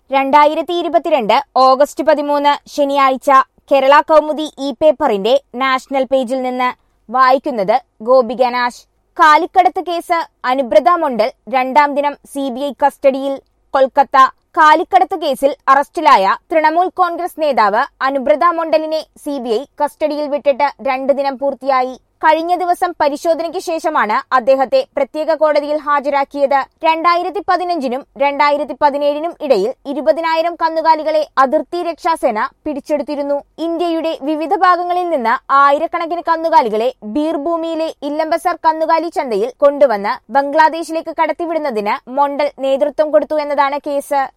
രണ്ടായിരത്തി ഇരുപത്തിരണ്ട് ഓഗസ്റ്റ് പതിമൂന്ന് ശനിയാഴ്ച കേരള കൗമുദി ഇ പേപ്പറിന്റെ നാഷണൽ പേജിൽ നിന്ന് വായിക്കുന്നത് ഗോപിക നാശ് കാലിക്കടത്ത് കേസ് അനുബ്രത മൊണ്ടൽ രണ്ടാം ദിനം സി ബി ഐ കസ്റ്റഡിയിൽ കൊൽക്കത്ത കാലിക്കടത്ത് കേസിൽ അറസ്റ്റിലായ തൃണമൂൽ കോൺഗ്രസ് നേതാവ് അനുബ്രത മൊണ്ടലിനെ സി ബി ഐ കസ്റ്റഡിയിൽ വിട്ടിട്ട് രണ്ട് ദിനം പൂർത്തിയായി കഴിഞ്ഞ ദിവസം പരിശോധനയ്ക്ക് ശേഷമാണ് അദ്ദേഹത്തെ പ്രത്യേക കോടതിയിൽ ഹാജരാക്കിയത് രണ്ടായിരത്തി പതിനഞ്ചിനും രണ്ടായിരത്തി പതിനേഴിനും ഇടയിൽ ഇരുപതിനായിരം കന്നുകാലികളെ അതിർത്തി രക്ഷാസേന പിടിച്ചെടുത്തിരുന്നു ഇന്ത്യയുടെ വിവിധ ഭാഗങ്ങളിൽ നിന്ന് ആയിരക്കണക്കിന് കന്നുകാലികളെ ബീർഭൂമിയിലെ ഇല്ലംബസർ കന്നുകാലി ചന്തയിൽ കൊണ്ടുവന്ന് ബംഗ്ലാദേശിലേക്ക് കടത്തിവിടുന്നതിന് മൊണ്ടൽ നേതൃത്വം കൊടുത്തു എന്നതാണ് കേസ്